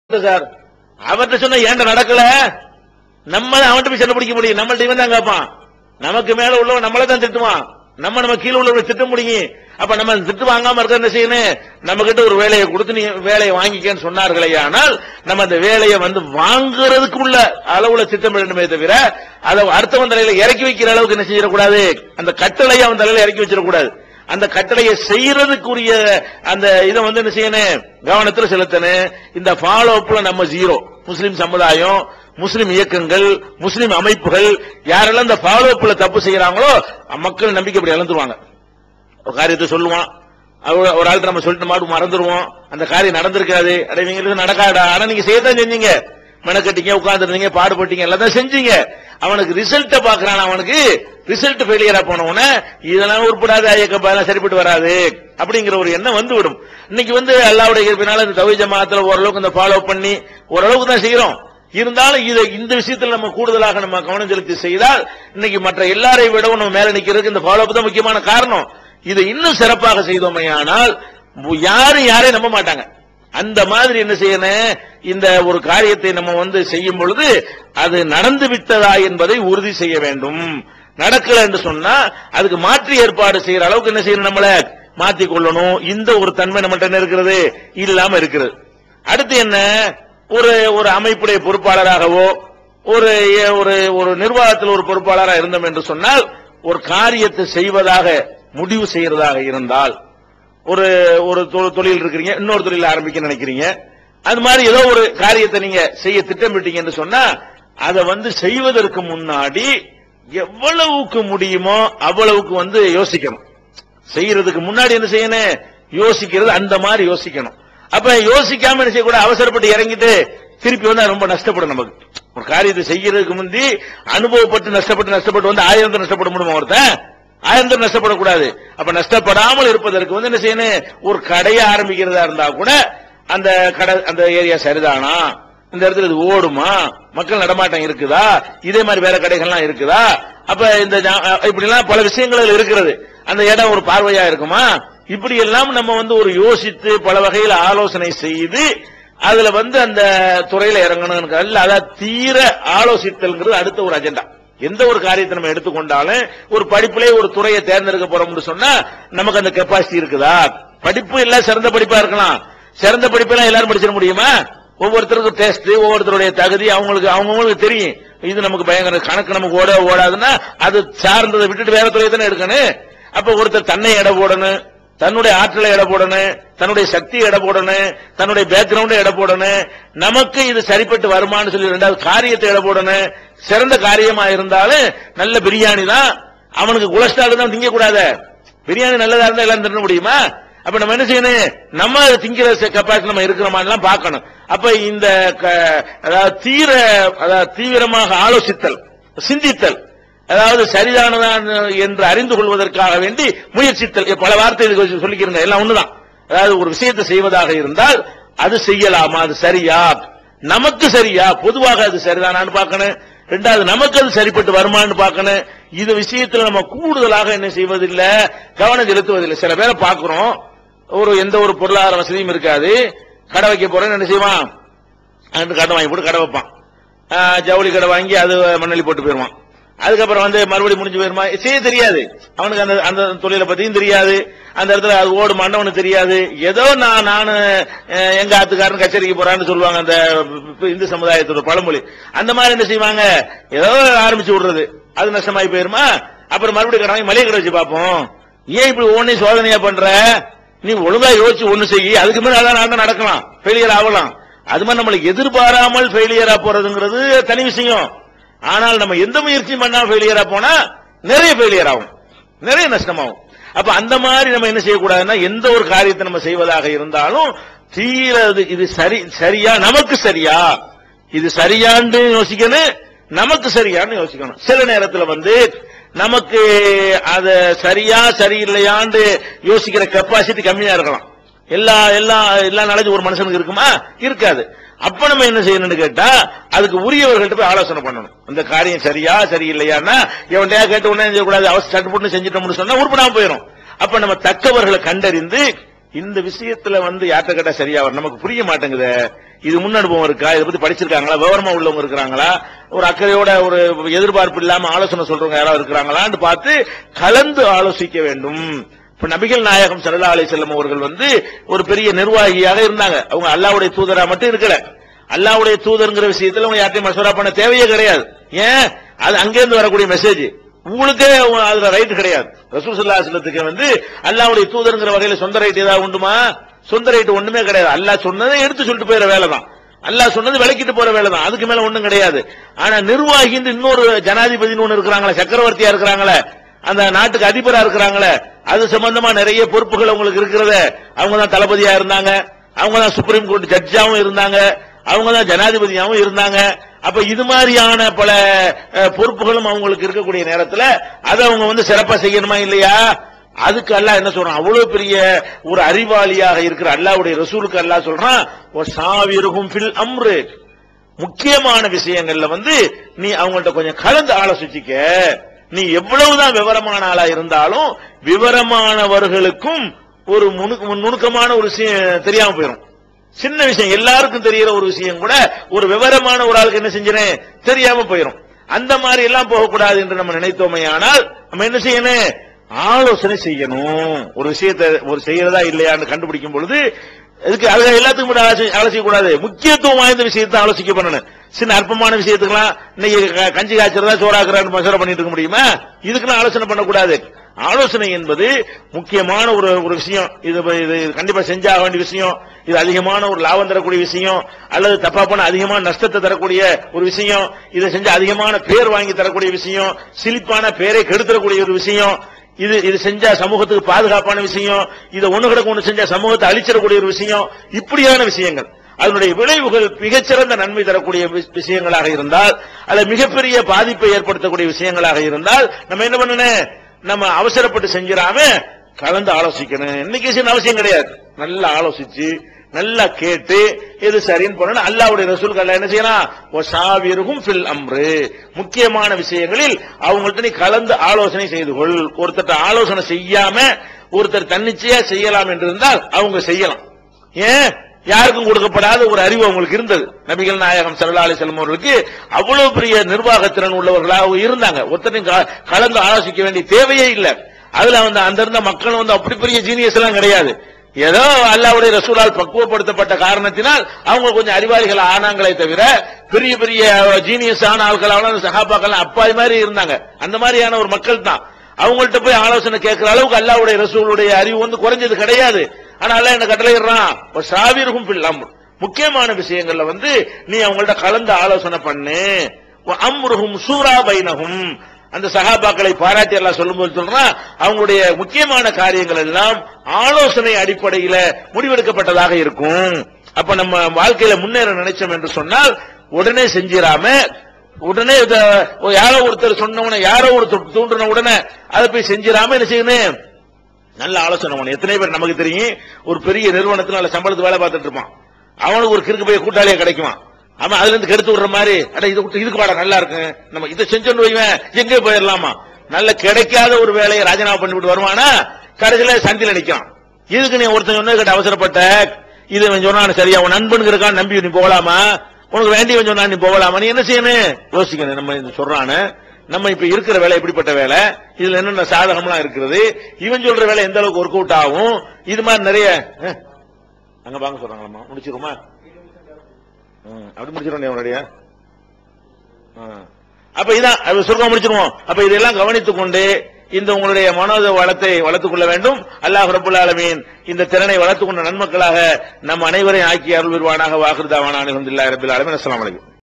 sir அவர்கிட்ட சொன்ன ஏன்டா நடக்கல நம்ம தான் அவன்கிட்ட போய் சண்டை பிடிக்க முடியும் நம்மள்ட்ட இவன் தான் கேட்பான் நமக்கு மேல உள்ளவன் நம்மள தான் திட்டுவான் நம்ம நம்ம கீழே உள்ளவங்களை திட்ட முடியும் அப்ப நம்ம திட்டு வாங்காம இருக்க என்ன செய்யணும் நம்ம கிட்ட ஒரு வேலையை கொடுத்து நீ வேலையை வாங்கிக்கன்னு சொன்னார்களே ஆனால் நம்ம அந்த வேலையை வந்து வாங்குறதுக்கு உள்ள அளவுல திட்டமிடணுமே தவிர அதை அடுத்தவன் தலையில இறக்கி வைக்கிற அளவுக்கு என்ன செஞ்சிடக்கூடாது அந்த கட்டளையை அவன் தலையில இறக்கி வச்சிடக்கூடாது அந்த கட்டளையை செய்யறதுக்குரிய அந்த இதை வந்து என்ன செய்யணும் கவனத்தில் செலுத்தணும் இந்த ஃபாலோ அப்ல நம்ம ஜீரோ முஸ்லிம் சமுதாயம் முஸ்லிம் இயக்கங்கள் முஸ்லிம் அமைப்புகள் யாரெல்லாம் இந்த ஃபாலோ அப்ல தப்பு செய்யறாங்களோ மக்கள் நம்பிக்கை அப்படி இழந்துருவாங்க ஒரு காரியத்தை சொல்லுவான் அவ- ஒரு ஆள்கிட்ட நம்ம சொல்லிட்டு மாட்டு மறந்துருவோம் அந்த காரியம் நடந்திருக்காது அட இவங்களுக்கு நடக்காடா ஆனா நீங்க செய்யத்தான் செஞ்சீங்க மெனக்கட்டிங்க உட்கார்ந்துருந்தீங்க பாடுபட்டீங்க எல்லாம் தான் செஞ்சீங்க அவனுக்கு ரிசல்ட்ட பாக்குறான் அவனுக்கு ரிசல்ட் ஃபெயிலியரா போனவன இதெல்லாம் உருப்படாது ஐயக்கப்பா எல்லாம் சரிப்பட்டு வராது அப்படிங்கிற ஒரு எண்ணம் வந்து விடும் இன்னைக்கு வந்து அல்லாவுடைய இருப்பினால இந்த தவி ஜமாத்துல ஓரளவுக்கு இந்த ஃபாலோ பண்ணி ஓரளவுக்கு தான் செய்யறோம் இருந்தாலும் இதை இந்த விஷயத்துல நம்ம கூடுதலாக நம்ம கவனம் செலுத்தி செய்தால் இன்னைக்கு மற்ற எல்லாரை விடவும் நம்ம மேல நிக்கிறதுக்கு இந்த ஃபாலோ தான் முக்கியமான காரணம் இதை இன்னும் சிறப்பாக செய்தோமையானால் யாரும் யாரையும் நம்ப மாட்டாங்க அந்த மாதிரி என்ன செய்யணும் இந்த ஒரு காரியத்தை நம்ம வந்து செய்யும் பொழுது அது நடந்து விட்டதா என்பதை உறுதி செய்ய வேண்டும் நடக்கல என்று சொன்னா அதுக்கு மாற்று ஏற்பாடு செய்யற அளவுக்கு என்ன செய்யணும் நம்மள மாத்திக் கொள்ளணும் இந்த ஒரு தன்மை நம்மகிட்ட என்ன இருக்கிறது இல்லாம இருக்கிறது அடுத்து என்ன ஒரு ஒரு அமைப்புடைய பொறுப்பாளராகவோ ஒரு ஒரு ஒரு நிர்வாகத்தில் ஒரு பொறுப்பாளராக இருந்தோம் என்று சொன்னால் ஒரு காரியத்தை செய்வதாக முடிவு செய்யறதாக இருந்தால் ஒரு ஒரு தொ- தொழில் இருக்கிறீங்க இன்னொரு தொழில் ஆரம்பிக்க நினைக்கிறீங்க அது மாதிரி ஏதோ ஒரு காரியத்தை நீங்க செய்ய திட்டமிட்டீங்க என்று சொன்னா அதை வந்து செய்வதற்கு முன்னாடி எவ்வளவுக்கு முடியுமோ அவ்வளவுக்கு வந்து யோசிக்கணும் செய்யறதுக்கு முன்னாடி என்ன செய்யணும் யோசிக்கிறது அந்த மாதிரி யோசிக்கணும் அப்ப யோசிக்காம என்ன செய்யக்கூடாது அவசரப்பட்டு இறங்கிட்டு திருப்பி வந்தா ரொம்ப நஷ்டப்படும் நமக்கு ஒரு காரியத்தை செய்யறதுக்கு முந்தி அனுபவப்பட்டு நஷ்டப்பட்டு நஷ்டப்பட்டு வந்து ஆயிரம் தடவை நஷ்டப்பட முடியுமா ஒருத்தன் ஆயிரம் தடவை நஷ்டப்படக்கூடாது அப்ப நஷ்டப்படாமல் இருப்பதற்கு வந்து என்ன செய்யணும் ஒரு கடையை ஆரம்பிக்கிறதா இருந்தா கூட அந்த கடை அந்த ஏரியா சரிதானா இந்த இடத்துல இது ஓடுமா மக்கள் நடமாட்டம் இருக்குதா இதே மாதிரி வேற கடைகள்லாம் இருக்குதா அப்ப இந்த ஜா- இப்படி எல்லாம் பல விஷயங்கள் அதுல இருக்கிறது அந்த இடம் ஒரு பார்வையா இருக்குமா இப்படி எல்லாம் நம்ம வந்து ஒரு யோசித்து பல வகையில் ஆலோசனை செய்து அதுல வந்து அந்த துறையில இறங்கணும் அல்ல அதான் தீர ஆலோசித்தல்ங்கிறது அடுத்த ஒரு அஜெண்டா எந்த ஒரு காரியத்தை நம்ம எடுத்துக்கொண்டாலும் ஒரு படிப்பிலே ஒரு துறையை தேர்ந்தெடுக்க போறோம்னு சொன்னா நமக்கு அந்த கெப்பாசிட்டி இருக்குதா படிப்பு எல்லாம் சிறந்த படிப்பா இருக்கலாம் சிறந்த படிப்பெல்லாம் எல்லாரும் படிச்சிட முடியுமா ஒவ்வொருத்தருக்கும் டெஸ்ட் ஒவ்வொருத்தருடைய தகுதி அவங்களுக்கு அவங்கவுங்களுக்கு தெரியும் இது நமக்கு பயங்கர கணக்கு நமக்கு ஓட ஓடாதுன்னா அது சார்ந்ததை விட்டுட்டு வேற துறையை தானே எடுக்கணும் அப்ப ஒருத்தர் தன்னை எடை போடணும் தன்னுடைய ஆற்றலை எடை போடணும் தன்னுடைய சக்தி எடை போடணும் தன்னுடைய பேக்ரவுண்டை எடை போடணும் நமக்கு இது சரிப்பட்டு வருமான்னு சொல்லி ரெண்டாவது காரியத்தை எடை போடணும் சிறந்த காரியமா இருந்தாலும் நல்ல பிரியாணி தான் அவனுக்கு கொலஸ்ட்ரால் தான் திங்க கூடாத பிரியாணி நல்லதா இருந்தா எல்லாம் தின்ன முடியுமா அப்ப நம்ம என்ன செய்யணும் நம்ம அதை திங்கிற கெப்பாசிட்டி நம்ம இருக்கிறோமான்லாம் பார்க்கணும் அப்ப இந்த க- அதாவது தீர அதாவது தீவிரமாக ஆலோசித்தல் சிந்தித்தல் அதாவது சரிதானதான் என்று அறிந்து கொள்வதற்காக வேண்டி முயற்சித்தல் பல வார்த்தை இதுக்கு சொல்லிக்கிறங்க எல்லாம் ஒண்ணுதான் அதாவது ஒரு விஷயத்தை செய்வதாக இருந்தால் அது செய்யலாமா அது சரியா நமக்கு சரியா பொதுவாக அது சரிதானான்னு பார்க்கணும் ரெண்டாவது நமக்கு அது சரிப்பட்டு வருமான்னு பார்க்கணும் இது விஷயத்துல நம்ம கூடுதலாக என்ன செய்வதில்லை கவனம் செலுத்துவதில்லை சில பேரை பார்க்கிறோம் ஒரு எந்த ஒரு பொருளாதார வசதியும் இருக்காது கடை வைக்க போறேன்னு என்ன செய்வான் அங்கிட்டு கடை வாங்கி போட்டு கடை வைப்பான் ஆ, ஜவுளி கடை வாங்கி அது மண்ணலி போட்டு போயிருவான் அதுக்கப்புறம் வந்து மறுபடியும் முடிஞ்சு போயிருமா செய்ய தெரியாது அவனுக்கு அந்த அந்த தொழிலை பத்தியும் தெரியாது அந்த இடத்துல அது ஓடு மண்டவனுக்கு தெரியாது ஏதோ நான் நான் எங்க ஆத்துக்காரன் கச்சேரிக்கு போறான்னு சொல்லுவாங்க அந்த இந்து சமுதாயத்தோட பழமொழி அந்த மாதிரி என்ன செய்வாங்க ஏதோ ஆரம்பிச்சு விடுறது அது நஷ்டமாயி போயிருமா அப்புறம் மறுபடியும் கடை வாங்கி மளிகை கடை வச்சு பார்ப்போம் ஏன் இப்படி ஒன்னே சோதனையா பண்ற நீ ஒழுங்கா யோசிச்சு ஒண்ணு செய்ய அதுக்கு மேல அதான் நடந்தா நடக்கலாம் ஃபெயிலியர் ஆகலாம் அது மாதிரி நம்மளுக்கு எதிர்பாராமல் ஃபெயிலியரா போறதுங்கிறது தனி விஷயம் ஆனால் நம்ம எந்த முயற்சியும் பண்ணாம ஃபெயிலியரா போனா நிறைய ஃபெயிலியர் ஆகும் நிறைய நஷ்டமாகும் அப்ப அந்த மாதிரி நம்ம என்ன செய்யக்கூடாதுன்னா எந்த ஒரு காரியத்தை நம்ம செய்வதாக இருந்தாலும் தீர இது- இது சரி சரியா நமக்கு சரியா இது சரியான்னு யோசிக்கணும் நமக்கு சரியான்னு யோசிக்கணும் சில நேரத்துல வந்து நமக்கு அத சரியா சரியில்லையான்னு யோசிக்கிற கெப்பாசிட்டி கம்மியா இருக்கலாம் எல்லா எல்லா எல்லா நாலேஜ் ஒரு மனுஷனுக்கு இருக்குமா இருக்காது அப்ப நம்ம என்ன செய்யணும்னு கேட்டா அதுக்கு உரியவர்கள்ட்ட போய் ஆலோசனை பண்ணணும் இந்த காரியம் சரியா சரியில்லையான்னா எவன்டையா கேட்ட உடனே செய்யக்கூடாது அவசர சட்டு போட்டு செஞ்சிட்டோம்னு சொன்னா உருப்படாம போயிடும் அப்ப நம்ம தக்கவர்களை கண்டறிந்து இந்த விஷயத்துல வந்து யார்கிட்ட கேட்டா சரியா வரும் நமக்கு புரிய மாட்டேங்குதே இது முன்னனுபவம் இருக்கா இதை பத்தி படிச்சிருக்காங்களா விவரமா உள்ளவங்க இருக்கிறாங்களா ஒரு அக்கறையோட ஒரு எதிர்பார்ப்பு இல்லாம ஆலோசனை சொல்றவங்க யாராவது இருக்கிறாங்களான்னு பார்த்து கலந்து ஆலோசிக்க வேண்டும் இப்ப நபிகள் நாயகம் சல்லா அலி செல்லம் அவர்கள் வந்து ஒரு பெரிய நிர்வாகியாக இருந்தாங்க அவங்க அல்லாவுடைய தூதரா மட்டும் இருக்கல அல்லாவுடைய தூதர்ங்கிற விஷயத்துல அவங்க யார்ட்டையும் மசோரா பண்ண தேவையே கிடையாது ஏன் அது அங்கிருந்து வரக்கூடிய மெசேஜ் உங்களுக்கே அதுல ரைட் கிடையாது ரசூல் சல்லா செல்லத்துக்கு வந்து அல்லாவுடைய தூதர்ங்கிற வகையில சொந்த ரைட் ஏதாவது உண்டுமா சொந்த ரைட் ஒண்ணுமே கிடையாது அல்லாஹ் சொன்னதை எடுத்து சொல்லிட்டு போயிற வேலை தான் அல்லாஹ் சொன்னது விளக்கிட்டு போற வேலை தான் அதுக்கு மேல ஒண்ணும் கிடையாது ஆனா நிர்வாகின்னு இன்னொரு ஜனாதிபதினு ஒண்ணு இருக்கிறாங்களே சக்கரவர்த்தியா இருக்கிறாங்களே அந்த நாட்டுக்கு அதிபரா இருக்கிறாங்களே அது சம்பந்தமா நிறைய பொறுப்புகள் அவங்களுக்கு இருக்கிறத அவங்க தான் தளபதியா இருந்தாங்க அவங்க தான் சுப்ரீம் கோர்ட் ஜட்ஜாவும் இருந்தாங்க அவங்க தான் ஜனாதிபதியாவும் இருந்தாங்க அப்ப இது மாதிரியான பல அஹ், பொறுப்புகளும் அவங்களுக்கு இருக்கக்கூடிய நேரத்துல அதை அவங்க வந்து சிறப்பா செய்யணுமா இல்லையா அதுக்கு அல்லாஹ் என்ன சொல்றான் அவ்வளவு பெரிய ஒரு அறிவாளியாக இருக்கிற அல்லாஹ்வுடைய ரசூலுக்கு அல்லாஹ் சொல்றான் ஒரு சாவிருகும் ஃபில் அம்ரு முக்கியமான விஷயங்கள்ல வந்து நீ அவங்கள்ட்ட கொஞ்சம் கலந்து ஆலோசிச்சுக்க நீ எவ்வளவுதான் விவரமான ஆளா இருந்தாலும் விவரமானவர்களுக்கும் ஒரு முணுக்கு- நுணுக்கமான ஒரு விஷயம் தெரியாம போயிடும் சின்ன விஷயம் எல்லாருக்கும் தெரிகிற ஒரு விஷயம் கூட ஒரு விவரமான ஒரு ஆளுக்கு என்ன செஞ்சிடேன் தெரியாம போயிடும் அந்த மாதிரி எல்லாம் போகக்கூடாது என்று நம்ம நினைத்தோமே ஆனால் நம்ம என்ன செய்யணும் ஆலோசனை செய்யணும் ஒரு விஷயத்தை ஒரு செய்யறதா இல்லையான்னு கண்டுபிடிக்கும் பொழுது இதுக்கு அது எல்லாத்துக்கும் கூட ஆலோசி- ஆலோசிக்க கூடாது முக்கியத்துவம் வாய்ந்த விஷயத்தை ஆலோசிக்க பண்ணணும் சின்ன அற்பமான விஷயத்துக்கெல்லாம் இன்னைக்கு க- கஞ்சி காய்ச்சறதா சோறாக்குறான்னு மசோரா பண்ணிட்டு இருக்க முடியுமா இதுக்கெல்லாம் ஆலோசனை பண்ணக்கூடாது ஆலோசனை என்பது முக்கியமான ஒரு ஒரு விஷயம் இது இது கண்டிப்பா செஞ்சாக வேண்டிய விஷயம் இது அதிகமான ஒரு லாபம் தரக்கூடிய விஷயம் அல்லது தப்பா பண்ண அதிகமான நஷ்டத்தை தரக்கூடிய ஒரு விஷயம் இதை செஞ்சு அதிகமான பேர் வாங்கி தரக்கூடிய விஷயம் சிலிப்பான பேரை கெடுத்துறக்கூடிய ஒரு விஷயம் இது இது செஞ்சா சமூகத்துக்கு பாதுகாப்பான விஷயம் இதை ஒண்ணு கிடக்கு ஒண்ணு செஞ்சா சமூகத்தை அழிச்சிடக்கூடிய ஒரு விஷயம் இப்படியான விஷயங்கள் அதனுடைய விளைவுகள் மிகச்சிறந்த நன்மை தரக்கூடிய வி- விஷயங்களாக இருந்தால் அல்லது மிகப்பெரிய பாதிப்பை ஏற்படுத்தக்கூடிய விஷயங்களாக இருந்தால் நம்ம என்ன பண்ணணும் நம்ம அவசரப்பட்டு செஞ்சிடாம கலந்து ஆலோசிக்கணும் இன்னைக்கு செய்யணும் அவசியம் கிடையாது நல்லா ஆலோசிச்சு நல்லா கேட்டு எது சரின்னு பண்ணணும் அல்லாவுடைய ரசூல்கள் அல்லாஹ் என்ன செய்யலாம் சாவிருகும் ஃபில் அம்ரு முக்கியமான விஷயங்களில் அவங்கள்ட்ட நீ கலந்து ஆலோசனை செய்து கொள் ஒருத்தர் ஆலோசனை செய்யாம ஒருத்தர் தன்னிச்சையா செய்யலாம் என்று இருந்தால் அவங்க செய்யலாம் ஏன் யாருக்கும் கொடுக்கப்படாத ஒரு அறிவு அவங்களுக்கு இருந்தது நபிகள் நாயகம் சல்லா அலிஸ்லாம் அவர்களுக்கு அவ்வளவு பெரிய நிர்வாகத்திறன் உள்ளவர்களாக இருந்தாங்க ஒருத்தரையும் க- கலந்து ஆலோசிக்க வேண்டிய தேவையே இல்லை அதுல வந்து அந்த இருந்த மக்கள் வந்து அப்படி பெரிய ஜீனியஸ் எல்லாம் கிடையாது ஏதோ அல்லாவுடைய ரசூலால் பக்குவப்படுத்தப்பட்ட காரணத்தினால் அவங்க கொஞ்சம் அறிவாளிகள் ஆனாங்களே தவிர பெரிய பெரிய ஜீனியஸ் ஆன ஆட்கள் சகாபாக்கள் அப்பாய் மாதிரி இருந்தாங்க அந்த மாதிரியான ஒரு மக்கள் தான் அவங்கள்ட்ட போய் ஆலோசனை கேட்கிற அளவுக்கு அல்லாவுடைய ரசூலுடைய அறிவு வந்து குறைஞ்சது கிடையாது ஆனா அல்லாஹ் என்ன கட்டளையிடுறான் ஒரு சாவிருகும் பில்லாம் முக்கியமான விஷயங்கள்ல வந்து நீ அவங்கள்ட்ட கலந்து ஆலோசனை பண்ணு அம்ருகும் சூரா பைனகும் அந்த சகாபாக்களை பாராட்டி எல்லாம் சொல்லும்போது சொல்றான் அவங்களுடைய முக்கியமான காரியங்கள் எல்லாம் ஆலோசனை அடிப்படையில முடிவெடுக்கப்பட்டதாக இருக்கும் அப்ப நம்ம வாழ்க்கையில முன்னேற நினைச்சோம் என்று சொன்னால் உடனே செஞ்சிராம உடனே இத யாரோ ஒருத்தர் சொன்ன உடனே யாரோ ஒருத்தர் தூண்டின உடனே அதை போய் செஞ்சிராம என்ன செய்யணும் நல்ல ஆலோசனை பண்ணணும் எத்தனை பேர் நமக்கு தெரியும் ஒரு பெரிய நிறுவனத்துல நல்ல சம்பளத்துக்கு வேலை பார்த்துட்டு இருப்பான் அவனுக்கு ஒரு கிறுக்கு போய் கூட்டாளியா கிடைக்குமா அவன் அதுல இருந்து கெடுத்து விடுற மாதிரி அட இது விட்டு இதுக்கு வாடா நல்லா இருக்கு நம்ம இதை செஞ்சோன்னு வைவேன் எங்கே போயிடலாமா நல்ல கிடைக்காத ஒரு வேலையை ராஜினாமா பண்ணிவிட்டு வருவானா கடைசியில சந்தில நிக்கிறான் இதுக்கு நீ ஒருத்தன் சொன்னது கேட்ட அவசரப்பட்ட இது இவன் சொன்னான் சரியா உன் நண்பனுக்கு இருக்கான் நம்பி நீ போகலாமா உனக்கு வேண்டியவன் சொன்னா நீ போகலாமா நீ என்ன செய்யணும் யோசிக்கணும் நம்ம இது சொல்றானு நம்ம இப்ப இருக்கிற வேலை எப்படிப்பட்ட வேலை இதுல என்னென்ன சாதகம்லாம் இருக்கிறது இவன் சொல்ற வேலை எந்த அளவுக்கு ஒர்க் அவுட் ஆகும் இது மாதிரி நிறைய அஹ், அங்க வாங்க சொல்றாங்களாமா முடிச்சிருமா ம், அப்படி முடிச்சிடும் உடனடியா அப்ப இதான் அது சுருக்கம் முடிச்சிருவோம் அப்ப இதெல்லாம் கவனித்துக் கொண்டு இந்த உங்களுடைய மனோத வளத்தை வளர்த்துக் கொள்ள வேண்டும் அல்லாஹ் ரபுல் ஆலமீன் இந்த திறனை வளர்த்துக் கொண்ட நன்மக்களாக நம் அனைவரையும் ஆக்கி அருள் விருவானாக வாக்குதாவான அலமதுல்லா ரபில் ஆலமின் அஸ்லாம் வலைக்கும்